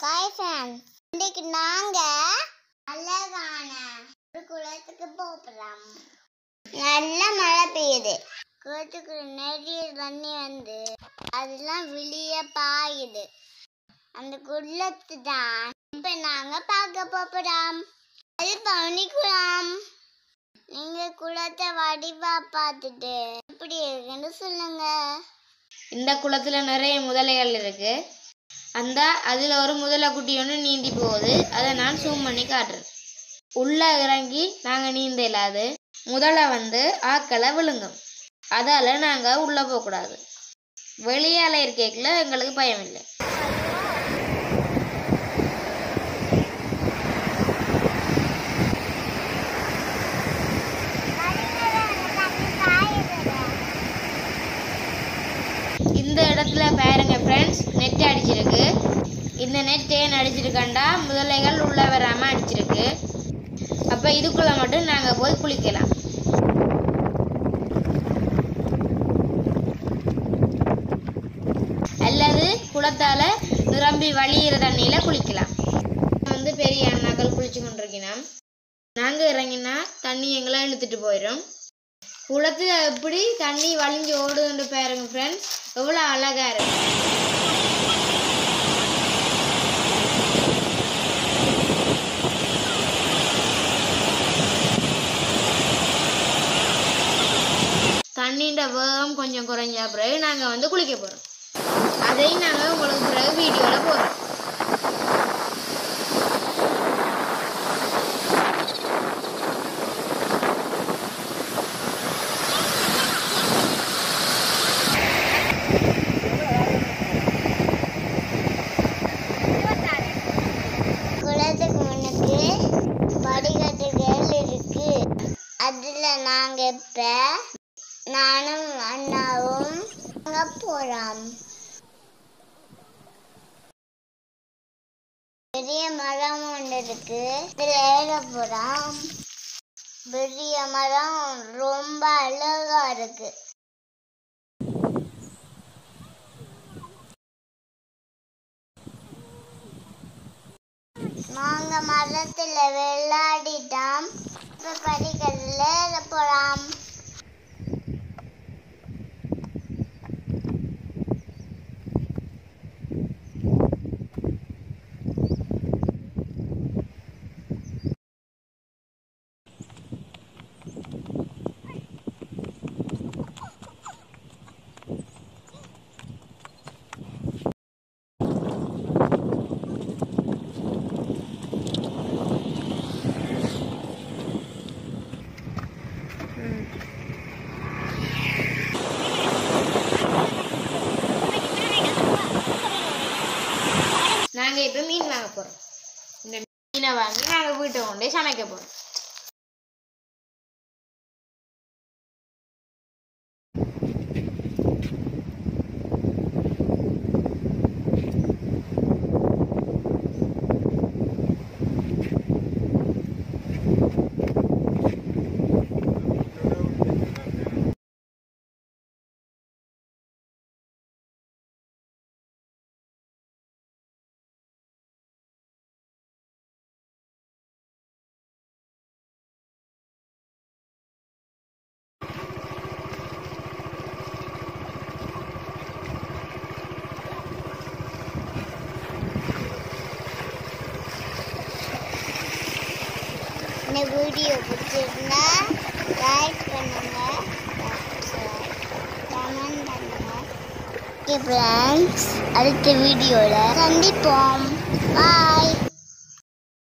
hi friends இன்னைக்கு நாங்க அழகான ஒரு குளத்துக்கு போகிறோம் நல்ல மழை பெய்யுது குளத்துக்குள்ள நிறைய தண்ணி வந்து அதெல்லாம் வெளியே பாயுது அந்த குளத்து தான் இப்ப நாங்க பார்க்க போகிறோம் அது பவனி குளம் நீங்க குளத்தை வடிவா பார்த்துட்டு எப்படி இருக்குன்னு சொல்லுங்க இந்த குளத்துல நிறைய முதலைகள் இருக்கு அந்த அதில் ஒரு முதலை குட்டி ஒன்று நீந்தி போகுது அதை நான் ஜூம் பண்ணி காட்டுறேன் உள்ளே இறங்கி நாங்கள் நீந்த இல்லாது முதலை வந்து ஆக்களை விழுங்கும் அதால் நாங்கள் உள்ளே போகக்கூடாது வெளியால் இருக்கைக்குள்ள எங்களுக்கு பயம் இல்லை இந்த இடத்துல பாருங்க ஃப்ரெண்ட்ஸ் நெட் அடிச்சிருக்கு இந்த நெட் ஏன் அடிச்சிருக்கண்டா முதலைகள் உள்ள வராமல் அடிச்சிருக்கு அப்போ இதுக்குள்ள மட்டும் நாங்கள் போய் குளிக்கலாம் அல்லது குளத்தால நிரம்பி வழியிற தண்ணியில குளிக்கலாம் வந்து பெரிய அண்ணாக்கள் குளிச்சு கொண்டிருக்கணும் நாங்கள் இறங்கினா தண்ணி எங்களை இழுத்துட்டு போயிடும் குளத்துல எப்படி தண்ணி வழிஞ்சு ஓடுதுன்னு பாருங்க ஃப்ரெண்ட்ஸ் எவ்வளோ அழகா இருக்கு தண்ணின்ற வேகம் கொஞ்சம் குறைஞ்ச பிறகு நாங்கள் வந்து குளிக்க போகிறோம் அதையும் நாங்கள் உங்களுக்கு பிறகு வீடியோவில் போகிறோம் குளத்துக்கு முன்னுக்கு வடிகட்டுகள் இருக்கு அதுல நாங்க இப்ப நானும் அண்ணாவும் அங்க போறோம் பெரிய மரம் ஒன்று இருக்கு இதுல ஏற போறோம் பெரிய மரம் ரொம்ப அழகா இருக்கு நாங்க மரத்துல விளையாடிட்டோம் இப்ப படிக்கட்டுல ஏற போறோம் நாங்கள் இப்போ மீன் வாங்க போகிறோம் இந்த மீனை வாங்கி நாங்கள் வீட்டை கொண்டே சமைக்க போகிறோம் இந்த வீடியோ பிடிச்சிருந்தா லைக் பண்ணுங்க கமெண்ட் பண்ணுங்க ஓகே ஃப்ரெண்ட்ஸ் அடுத்த வீடியோவில் சந்திப்போம் பாய்